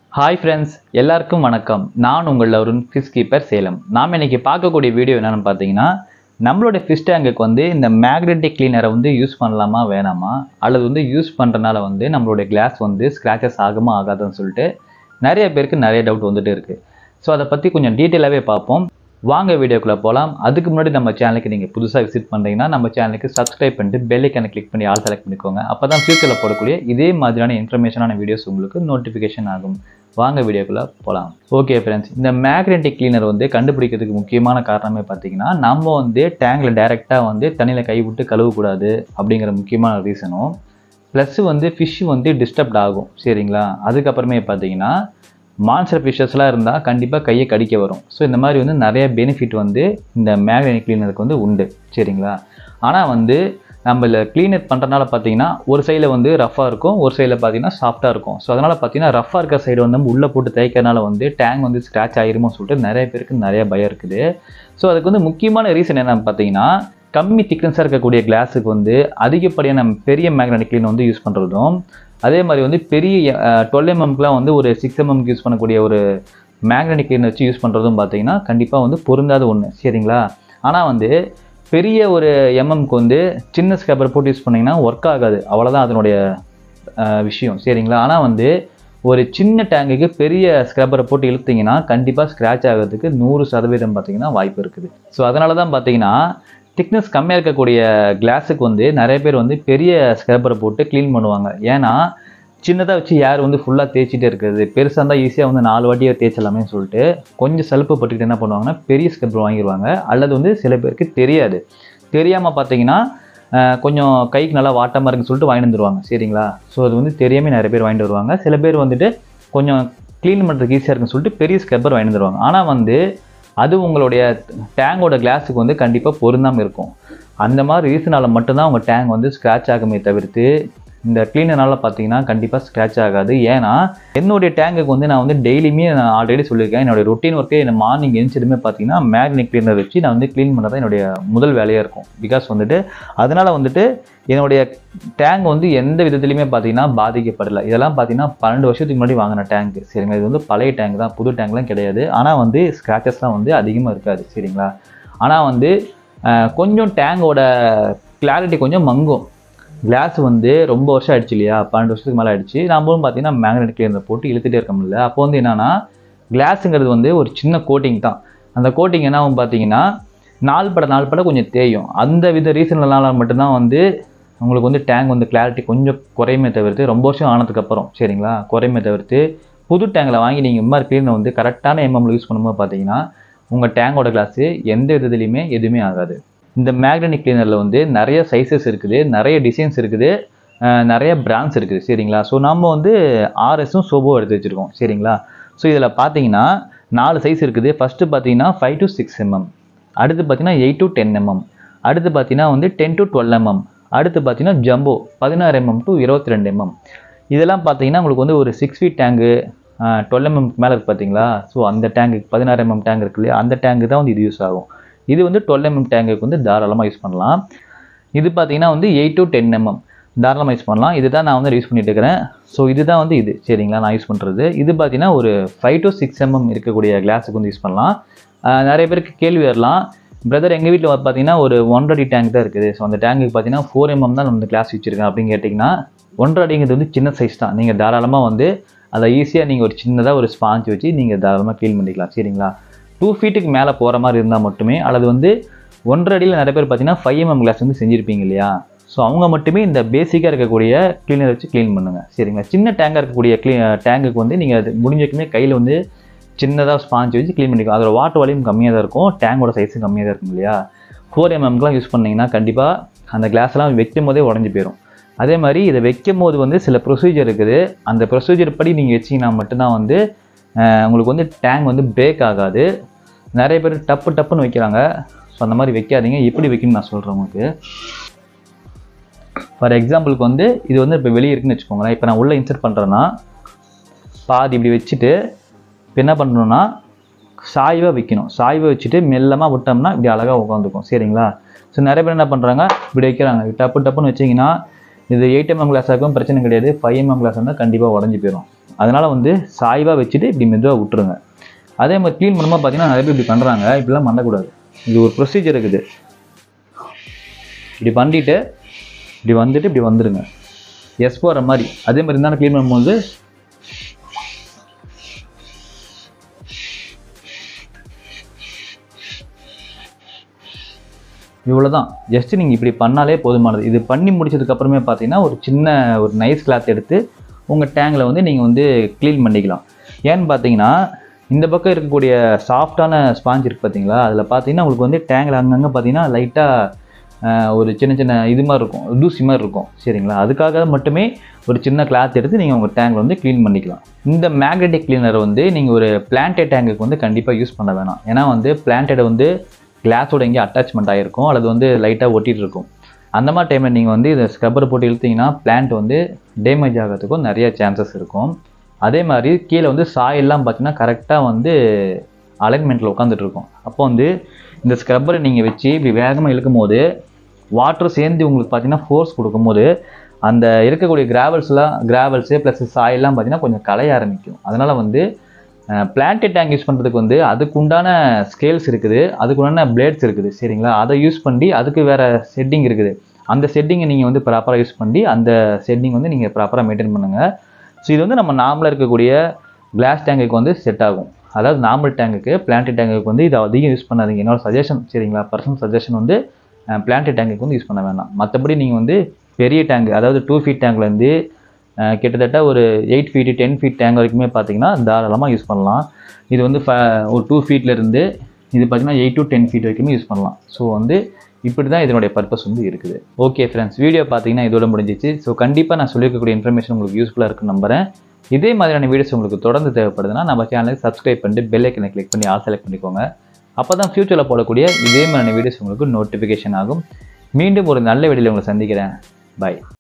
hi friends எல்லாருக்கும் வணக்கம் நான் உங்கள் அருண் ஃபிஷ் கீப்பர் சேலம் நாம் இன்னைக்கு பார்க்கக்கூடிய வீடியோ என்னென்னு பார்த்தீங்கன்னா நம்மளோட ஃபிஷ் டேங்குக்கு வந்து இந்த மேக்னெட்டிக் கிளீனரை வந்து யூஸ் பண்ணலாமா வேணாமா அல்லது வந்து யூஸ் பண்ணுறனால வந்து நம்மளுடைய கிளாஸ் வந்து ஸ்க்ராச்சஸ் ஆகுமா ஆகாதுன்னு சொல்லிட்டு நிறைய பேருக்கு நிறைய டவுட் வந்துட்டு இருக்குது ஸோ அதை பற்றி கொஞ்சம் டீட்டெயிலாகவே பார்ப்போம் வாங்க வீடியோக்குள்ளே போகலாம் அதுக்கு முன்னாடி நம்ம சேனலுக்கு நீங்கள் புதுசாக விசிட் பண்ணுறீங்கன்னா நம்ம சேனலுக்கு சப்ஸ்கிரைப் பண்ணிட்டு பெல்லைக்கான கிளிக் பண்ணி ஆல் செலக்ட் பண்ணிக்கோங்க அப்போ தான் ஃபியூச்சரில் போடக்கூடிய இதே மாதிரியான இன்ஃபர்மேஷனான வீடியோஸ் உங்களுக்கு நோட்டிஃபிகேஷன் ஆகும் வாங்க வீடியோக்குள்ளே போகலாம் ஓகே ஃப்ரெண்ட்ஸ் இந்த மேக்னெட்டிக் கிளீனர் வந்து கண்டுபிடிக்கிறதுக்கு முக்கியமான காரணமே பார்த்தீங்கன்னா நம்ம வந்து டேங்கில் டைரெக்டாக வந்து தண்ணியில் கை விட்டு கழுவக்கூடாது அப்படிங்கிற முக்கியமான ரீசனும் ப்ளஸ் வந்து ஃபிஷ் வந்து டிஸ்டர்ப்ட் ஆகும் சரிங்களா அதுக்கப்புறமே பார்த்தீங்கன்னா மான்ஸ்டர் ஃபிஷஸ்லாம் இருந்தால் கண்டிப்பாக கையை கடிக்க வரும் ஸோ இந்த மாதிரி வந்து நிறைய பெனிஃபிட் வந்து இந்த மேக்னெட்டிக் கிளீனருக்கு வந்து உண்டு சரிங்களா ஆனால் வந்து நம்ம க்ளீனர் பண்ணுறதுனால பார்த்தீங்கன்னா ஒரு சைடில் வந்து ரஃபாக இருக்கும் ஒரு சைடில் பார்த்தீங்கன்னா சாஃப்டாக இருக்கும் ஸோ அதனால் பார்த்தீங்கன்னா ரஃபாக இருக்க சைடு வந்து நம்ம உள்ளே போட்டு தேய்க்கிறனால வந்து டேங்க் வந்து ஸ்க்ராச் ஆயிருமோ சொல்லிட்டு நிறைய பேருக்கு நிறைய பயம் இருக்குது ஸோ அதுக்கு வந்து முக்கியமான ரீசன் என்னன்னு பார்த்தீங்கன்னா கம்மி திக்னஸாக இருக்கக்கூடிய கிளாஸுக்கு வந்து அதிகப்படியான பெரிய மேக்னெட்டிக் கிளீனர் வந்து யூஸ் பண்ணுறதும் அதே மாதிரி வந்து பெரிய டுவெல் எம்எம்க்குலாம் வந்து ஒரு சிக்ஸ் எம்எம்க்கு யூஸ் பண்ணக்கூடிய ஒரு மேக்னெட்டிக் கிளீனர் வச்சு யூஸ் பண்ணுறதும் பார்த்தீங்கன்னா கண்டிப்பாக வந்து பொருந்தாத ஒன்று சரிங்களா ஆனால் வந்து பெரிய ஒரு எம்எம்க்கு வந்து சின்ன ஸ்க்ரப்பர் போட்டு யூஸ் பண்ணிங்கன்னா ஒர்க் ஆகாது அவ்வளோதான் அதனுடைய அஹ், விஷயம் சரிங்களா ஆனால் வந்து ஒரு சின்ன டேங்குக்கு பெரிய ஸ்க்ரப்பரை போட்டு இழுத்தீங்கன்னா கண்டிப்பாக ஸ்க்ராட்ச் ஆகிறதுக்கு நூறு சதவீதம் பார்த்தீங்கன்னா வாய்ப்பு இருக்குது ஸோ அதனால தான் பார்த்தீங்கன்னா திக்னஸ் கம்மியாக இருக்கக்கூடிய கிளாஸுக்கு வந்து நிறைய பேர் வந்து பெரிய ஸ்க்ரப்பரை போட்டு க்ளீன் பண்ணுவாங்க ஏன்னா சின்னதாக வச்சு யார் வந்து ஃபுல்லாக தேய்ச்சிட்டே இருக்கிறது பெருசாக இருந்தால் ஈஸியாக வந்து நாலு வாட்டியாக தேய்ச்சலாமே சொல்லிட்டு கொஞ்சம் சலுப்பு பட்டுக்கிட்டு என்ன பண்ணுவாங்கன்னா பெரிய ஸ்க்ரப்பர் வாங்கிடுவாங்க அல்லது வந்து சில பேருக்கு தெரியாது தெரியாமல் பார்த்தீங்கன்னா அஹ், கொஞ்சம் கைக்கு நல்லா வாட்டமாக இருக்குன்னு சொல்லிட்டு வாங்கிட்டு வந்துருவாங்க சரிங்களா ஸோ அது வந்து தெரியாமல் நிறைய பேர் வாங்கிட்டு வருவாங்க சில பேர் வந்துட்டு கொஞ்சம் க்ளீன் பண்ணுறதுக்கு ஈஸியாக இருக்குன்னு சொல்லிட்டு பெரிய ஸ்க்ரப்பர் வாங்கிட்டு வந்துருவாங்க ஆனால் வந்து அது உங்களுடைய டேங்கோட கிளாஸுக்கு வந்து கண்டிப்பாக பொருந்தாமல் இருக்கும் அந்த மாதிரி ரீசனால் மட்டும்தான் உங்கள் டேங்க் வந்து ஸ்க்ராட்ச் ஆகுமே தவிர்த்து இந்த க்ளீனர்னால பார்த்தீங்கன்னா கண்டிப்பாக ஸ்க்ராட்ச் ஆகாது ஏன்னா என்னுடைய டேங்குக்கு வந்து நான் வந்து டெய்லியுமே நான் ஆல்ரெடி சொல்லியிருக்கேன் என்னுடைய ரொட்டீன் ஒர்க்கே என்ன மார்னிங் எழுந்ததுமே பார்த்தீங்கன்னா மேக்னெட் க்ளீனர் வச்சு நான் வந்து க்ளீன் பண்ணுறது தான் என்னுடைய முதல் வேலையாக இருக்கும் பிகாஸ் வந்துட்டு அதனால் வந்துட்டு என்னுடைய டேங்க் வந்து எந்த விதத்துலையுமே பார்த்தீங்கன்னா பாதிக்கப்படலை இதெல்லாம் பார்த்தீங்கன்னா பன்னெண்டு வருஷத்துக்கு முன்னாடி வாங்கின டேங்க் சரிங்களா இது வந்து பழைய டேங்க் தான் புது டேங்க்லாம் கிடையாது ஆனால் வந்து ஸ்க்ராச்சஸ்லாம் வந்து அதிகமாக இருக்காது சரிங்களா ஆனால் வந்து அஹ், கொஞ்சம் டேங்கோட கிளாரிட்டி கொஞ்சம் மங்கும் கிளாஸ் வந்து ரொம்ப வருஷம் ஆயிடுச்சு இல்லையா பன்னெண்டு வருஷத்துக்கு மேலே ஆயிடுச்சு நம்மளும் பார்த்தீங்கன்னா மேக்னெட் கிளீனர் போட்டு இழுத்துட்டே இருக்க முடியல அப்போ வந்து என்னன்னா கிளாஸுங்கிறது வந்து ஒரு சின்ன கோட்டிங் தான் அந்த கோட்டிங் என்ன ஆகும் பார்த்தீங்கன்னா நாள் பட நாள் பட கொஞ்சம் தேயும் அந்த வித ரீசன்னால மட்டும்தான் வந்து உங்களுக்கு வந்து டேங்க் வந்து கிளாரிட்டி கொஞ்சம் குறையுமே தவிர்த்து ரொம்ப வருஷம் ஆனதுக்கப்புறம் சரிங்களா குறையுமே தவிர்த்து புது டேங்கில் வாங்கி நீங்கள் இந்த மாதிரி கிளீனர் வந்து கரெக்டான எம்எம்ல யூஸ் பண்ணும்போது பார்த்தீங்கன்னா உங்கள் டேங்கோட கிளாஸு எந்த விதத்துலையுமே எதுவுமே ஆகாது இந்த மேக்னெட்டிக் கிளீனரில் வந்து நிறைய சைஸஸ் இருக்குது நிறைய டிசைன்ஸ் இருக்குது அஹ் நிறைய பிராண்ட்ஸ் இருக்குது சரிங்களா ஸோ நம்ம வந்து ஆர்எஸும் சோபோ எடுத்து வச்சுருக்கோம் சரிங்களா ஸோ இதில் பார்த்தீங்கன்னா நாலு சைஸ் இருக்குது ஃபஸ்ட்டு பார்த்தீங்கன்னா ஃபைவ் டு சிக்ஸ் எம்எம் அடுத்து பார்த்தீங்கன்னா எயிட் டு டென் எம்எம் அடுத்து பார்த்தீங்கன்னா வந்து டென் டு டுவெல் எம்எம் அடுத்து பார்த்தீங்கன்னா ஜம்போ பதினாறு எம்எம் டு இருபத்தி ரெண்டு எம்எம் இதெல்லாம் பார்த்தீங்கன்னா உங்களுக்கு வந்து ஒரு six feet tank twelve MM மேலே இருக்கு பார்த்தீங்களா ஸோ அந்த டேங்கு பதினாறு எம்எம் டேங்க் இருக்கு இல்லையா அந்த டேங்கு தான் வந்து இது யூஸ் ஆகும் இது வந்து டுவெல் எம்எம் டேங்குக்கு வந்து தாராளமாக யூஸ் பண்ணலாம் இது பார்த்தீங்கன்னா வந்து எயிட் டு டென் எம்எம் தாராளமாக யூஸ் பண்ணலாம் இதுதான் நான் வந்து யூஸ் பண்ணிட்டு இருக்கிறேன் ஸோ இதுதான் வந்து இது சரிங்களா நான் யூஸ் பண்ணுறது இது பார்த்தீங்கன்னா ஒரு ஃபைவ் டு சிக்ஸ் எம்எம் இருக்கக்கூடிய கிளாஸுக்கு வந்து யூஸ் பண்ணலாம் ஆஹ் நிறைய பேருக்கு கேள்வி வரலாம் பிரதர் எங்கள் வீட்டில் பார்த்தீங்கன்னா ஒரு ஒன்றரை அடி டேங்க் தான் இருக்குது ஸோ அந்த டேங்குக்கு பார்த்தீங்கன்னா ஃபோர் எம்எம் தான் நம்ம கிளாஸ் வச்சுருக்கேன் அப்படின்னு கேட்டிங்கன்னா ஒன்றரை அடிங்கிறது வந்து சின்ன சைஸ் தான் நீங்கள் தாராளமாக வந்து அதை ஈஸியாக நீங்கள் ஒரு சின்னதாக ஒரு ஸ்பாஞ்ச் வச்சு நீங்கள் தாராளமாக க்ளீன் பண்ணிக்கலாம் சரிங்களா டூ ஃபீட்டுக்கு மேலே போகிற மாதிரி இருந்தால் மட்டுமே அல்லது வந்து ஒன்றரை அடியில் நிறைய பேர் பார்த்தீங்கன்னா ஃபைவ் எம்எம் கிளாஸ் வந்து செஞ்சுருப்பீங்க இல்லையா ஸோ அவங்க மட்டுமே இந்த பேசிக்காக இருக்கக்கூடிய க்ளீனர் வச்சு க்ளீன் பண்ணுங்கள் சரிங்களா சின்ன டேங்காக இருக்கக்கூடிய க்ளீ டேங்குக்கு வந்து நீங்கள் அது முடிஞ்சக்குமே கையில் வந்து சின்னதாக ஸ்பாஞ்ச் வச்சு க்ளீன் பண்ணிக்கலாம் அதோட வாட்டர் வால்யூம் கம்மியாக தான் இருக்கும் டேங்கோட சைஸும் கம்மியாக தான் இருக்கும் இல்லையா ஃபோர் எம்எம்க்குலாம் யூஸ் பண்ணிங்கன்னா கண்டிப்பாக அந்த கிளாஸ்லாம் வைக்கும் போதே உடஞ்சி போயிடும் அதே மாதிரி இதை வைக்கும் போது வந்து சில ப்ரொசீஜர் இருக்குது அந்த ப்ரொசீஜர் படி நீங்கள் வச்சிங்கன்னா மட்டும்தான் வந்து அஹ், உங்களுக்கு வந்து டேங்க் வந்து பிரேக் ஆகாது நிறைய பேர் டப்பு டப்புன்னு வைக்கிறாங்க ஸோ அந்த மாதிரி வைக்காதீங்க எப்படி வைக்கணும்னு நான் சொல்கிறேன் உங்களுக்கு ஃபார் எக்ஸாம்பிளுக்கு வந்து இது வந்து இப்போ வெளியே இருக்குன்னு வச்சுக்கோங்களேன் இப்போ நான் உள்ளே இன்சர்ட் பண்ணுறேன்னா பாதி இப்படி வச்சுட்டு இப்போ என்ன பண்ணணும்னா சாய்வாக வைக்கணும் சாய்வாக வச்சுட்டு மெல்லமாக விட்டோம்னா இப்படி அழகாக உட்காந்துக்கும் சரிங்களா ஸோ நிறைய பேர் என்ன பண்ணுறாங்க இப்படி வைக்கிறாங்க டப்பு டப்புன்னு வச்சிங்கன்னா இது எயிட் எம்எம் கிளாஸ் ஆகும் பிரச்சனை கிடையாது ஃபைவ் எம்எம் கிளாஸ் இருந்தால் கண்டிப்பாக உடஞ்சி போயிடும் அதனால் வந்து சாய்வாக வச்சுட்டு இப்படி மெதுவாக விட்டுருங்க அதே மாதிரி க்ளீன் பண்ணும்போது பார்த்தீங்கன்னா நிறைய பேர் இப்படி பண்ணுறாங்க இப்படிலாம் பண்ணக்கூடாது இது ஒரு ப்ரொசீஜர் இருக்குது இப்படி பண்ணிட்டு இப்படி வந்துட்டு இப்படி வந்துடுங்க எஸ் போகிற மாதிரி அதே மாதிரி இருந்தாலும் க்ளீன் பண்ணும்போது இவ்வளோ தான் ஜஸ்ட் நீங்கள் இப்படி பண்ணாலே போதுமானது இது பண்ணி முடிச்சதுக்கு அப்புறமே பார்த்தீங்கன்னா ஒரு சின்ன ஒரு நைஸ் கிளாத் எடுத்து உங்கள் டேங்கில் வந்து நீங்கள் வந்து க்ளீன் பண்ணிக்கலாம் ஏன்னு பார்த்தீங்கன்னா இந்த பக்கம் இருக்கக்கூடிய சாஃப்டான ஸ்பாஞ்ச் இருக்குது பார்த்தீங்களா அதில் பார்த்தீங்கன்னா உங்களுக்கு வந்து டேங்கில் அங்கங்கே பார்த்தீங்கன்னா லைட்டாக ஒரு சின்ன சின்ன இது மாதிரி இருக்கும் தூசி மாதிரி இருக்கும் சரிங்களா அதுக்காக மட்டுமே ஒரு சின்ன கிளாத் எடுத்து நீங்கள் உங்கள் டேங்கில் வந்து க்ளீன் பண்ணிக்கலாம் இந்த மேக்னெட்டிக் கிளீனர் வந்து நீங்கள் ஒரு பிளான்டட் டேங்குக்கு வந்து கண்டிப்பாக யூஸ் பண்ண வேணாம் ஏன்னா வந்து பிளான்டட் வந்து கிளாஸோட எங்கேயும் அட்டாச்மெண்ட் ஆகிருக்கும் அல்லது வந்து லைட்டாக ஒட்டிட்டு இருக்கும் அந்த மாதிரி டைமில் நீங்கள் வந்து இதை ஸ்க்ரப்பர் போட்டு இழுத்தீங்கன்னா பிளான்ட் வந்து டேமேஜ் ஆகிறதுக்கும் நிறைய சான்சஸ் இருக்கும் அதே மாதிரி கீழே வந்து சாயெல்லாம் பார்த்தீங்கன்னா கரெக்டாக வந்து அலைன்மெண்ட்டில் உட்காந்துட்டு இருக்கும் அப்போ வந்து இந்த ஸ்க்ரப்பரை நீங்கள் வச்சு இப்படி வேகமாக இழுக்கும் போது வாட்டர் சேர்ந்து உங்களுக்கு பார்த்தீங்கன்னா ஃபோர்ஸ் கொடுக்கும்போது அந்த இருக்கக்கூடிய கிராவல்ஸ்லாம் கிராவல்ஸு ப்ளஸ் சாயெல்லாம் பார்த்தீங்கன்னா கொஞ்சம் கலைய ஆரம்பிக்கும் அதனால் வந்து பிளான்டட் டேங்க் யூஸ் பண்ணுறதுக்கு வந்து அதுக்கு உண்டான ஸ்கேல்ஸ் இருக்குது அதுக்கு உண்டான பிளேட்ஸ் இருக்குது சரிங்களா அதை யூஸ் பண்ணி அதுக்கு வேறு செட்டிங் இருக்குது அந்த செட்டிங்கை நீங்கள் வந்து ப்ராப்பராக யூஸ் பண்ணி அந்த செட்டிங் வந்து நீங்கள் ப்ராப்பராக மெயின்டைன் பண்ணுங்கள் ஸோ இது வந்து நம்ம நார்மலாக இருக்கக்கூடிய கிளாஸ் டேங்குக்கு வந்து செட் ஆகும் அதாவது நார்மல் டேங்குக்கு பிளான்டட் டேங்குக்கு வந்து இதை அதிகம் யூஸ் பண்ணாதீங்க என்னோட சஜஷன் சரிங்களா பர்சனல் சஜஷன் வந்து பிளான்டட் டேங்குக்கு வந்து யூஸ் பண்ண வேணாம் மற்றபடி நீங்கள் வந்து பெரிய டேங்க் அதாவது டூ ஃபீட் டேங்க்லேருந்து கிட்டத்தட்ட ஒரு eight feet ten feet tank வரைக்குமே பார்த்தீங்கன்னா தாராளமாக யூஸ் பண்ணலாம் இது வந்து ஃப ஒரு டூ ஃபீட்லேருந்து இது பார்த்தீங்கன்னா எயிட் டு டென் ஃபீட் வரைக்குமே யூஸ் பண்ணலாம் ஸோ வந்து இப்படி தான் இதனுடைய பர்பஸ் வந்து இருக்குது ஓகே ஃப்ரெண்ட்ஸ் வீடியோ பார்த்தீங்கன்னா இதோட முடிஞ்சிச்சு ஸோ கண்டிப்பாக நான் சொல்லியிருக்கக்கூடிய இன்ஃபர்மேஷன் உங்களுக்கு யூஸ்ஃபுல்லாக இருக்குன்னு நம்புறேன் இதே மாதிரியான வீடியோஸ் உங்களுக்கு தொடர்ந்து தேவைப்படுதுன்னா நம்ம சேனலுக்கு சப்ஸ்கிரைப் பண்ணிட்டு பெல் ஐக்கனை கிளிக் பண்ணி ஆல் செலக்ட் பண்ணிக்கோங்க அப்போ தான் ஃப்யூச்சரில் போடக்கூடிய இதே மாதிரியான வீடியோஸ் உங்களுக்கு நோட்டிஃபிகேஷன் ஆகும் மீண்டும் ஒரு நல்ல வீடியோவில் உங்களை சந்திக்கிறேன் பை